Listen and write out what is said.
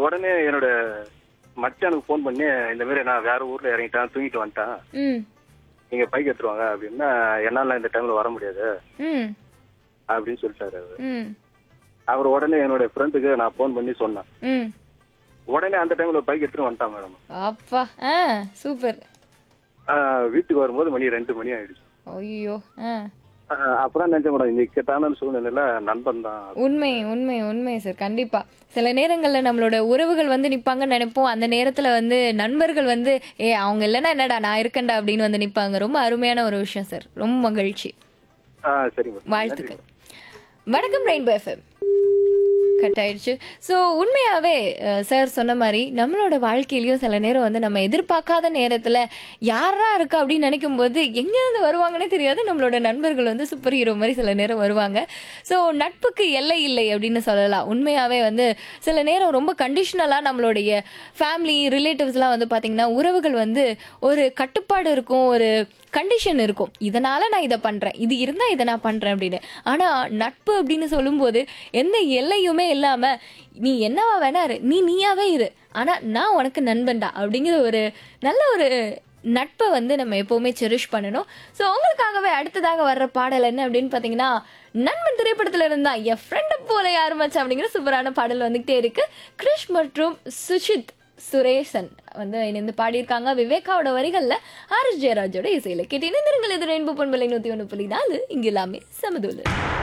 உடனே என்னோட மச்சானுக்கு ஃபோன் பண்ணி இந்த மாதிரி நான் வேற ஊர்ல இறங்கிட்டேன் தூங்கிட்டு வந்துட்டேன் ம் நீங்க பைக் எடுத்துருவாங்க அப்படின்னா என்னால இந்த டைம்ல வர முடியாது ம் அப்படின்னு சொல்லிட்டாரு அவரு ம் அவர் உடனே என்னோட ஃப்ரெண்டுக்கு நான் ஃபோன் பண்ணி சொன்னேன் ம் உடனே அந்த டைம்ல பைக் எடுத்துட்டு வந்துட்டான் மேடம் அப்பா ஆ சூப்பர் வீட்டுக்கு வரும்போது மணி ரெண்டு மணி ஆயிடுச்சு ஐயோ ஆ ஆஹ் அப்புறம் நினைச்சேன் மேடம் இந்த இக்கட்டான சூழ்நிலையில நண்பன் தான் உண்மை உண்மை உண்மை சார் கண்டிப்பா சில நேரங்கள்ல நம்மளோட உறவுகள் வந்து நிப்பாங்கன்னு நினைப்போம் அந்த நேரத்துல வந்து நண்பர்கள் வந்து ஏ அவங்க இல்லைன்னா என்னடா நான் இருக்கேன்டா அப்படின்னு வந்து நிப்பாங்க ரொம்ப அருமையான ஒரு விஷயம் சார் ரொம்ப மகிழ்ச்சி ஆஹ் சரி மேடம் வாழ்த்துக்கள் வணக்கம் ரெயின்போ எஃப்எம் கட் ஆயிடுச்சு ஸோ உண்மையாகவே சார் சொன்ன மாதிரி நம்மளோட வாழ்க்கையிலயும் சில நேரம் வந்து நம்ம எதிர்பார்க்காத நேரத்தில் யாரா இருக்கா அப்படின்னு நினைக்கும் போது எங்கேருந்து வருவாங்கன்னே தெரியாது நம்மளோட நண்பர்கள் வந்து சூப்பர் ஹீரோ மாதிரி சில நேரம் வருவாங்க ஸோ நட்புக்கு எல்லை இல்லை அப்படின்னு சொல்லலாம் உண்மையாகவே வந்து சில நேரம் ரொம்ப கண்டிஷனலாக நம்மளுடைய ஃபேமிலி ரிலேட்டிவ்ஸ்லாம் வந்து பார்த்திங்கன்னா உறவுகள் வந்து ஒரு கட்டுப்பாடு இருக்கும் ஒரு கண்டிஷன் இருக்கும் இதனால நான் இதை பண்றேன் இது இருந்தா இதை நான் பண்றேன் அப்படின்னு ஆனா நட்பு அப்படின்னு சொல்லும்போது எந்த எல்லையுமே இல்லாம நீ என்னவா வேணா இரு நீ நீயாவே இரு ஆனா நான் உனக்கு நண்பன்டா அப்படிங்கிற ஒரு நல்ல ஒரு நட்பை வந்து நம்ம எப்பவுமே செரிஷ் பண்ணணும் ஸோ உங்களுக்காகவே அடுத்ததாக வர்ற பாடல் என்ன அப்படின்னு பார்த்தீங்கன்னா நண்பன் திரைப்படத்துல இருந்தா என் ஃப்ரெண்டை போல யாரு மச்சான் அப்படிங்கிற சூப்பரான பாடல் வந்துகிட்டே இருக்கு கிருஷ் மற்றும் சுஷித் சுரேசன் வந்து இணைந்து பாடியிருக்காங்க விவேகாவோட வரிகள்ல ஆர் எஸ் ஜெயராஜோட இசையில கேட்டு இணைந்திருங்கள் இது ரெயின்போ பண்பலை நூத்தி ஒன்று புள்ளி நாலு இங்க எல்லாமே சமதூலு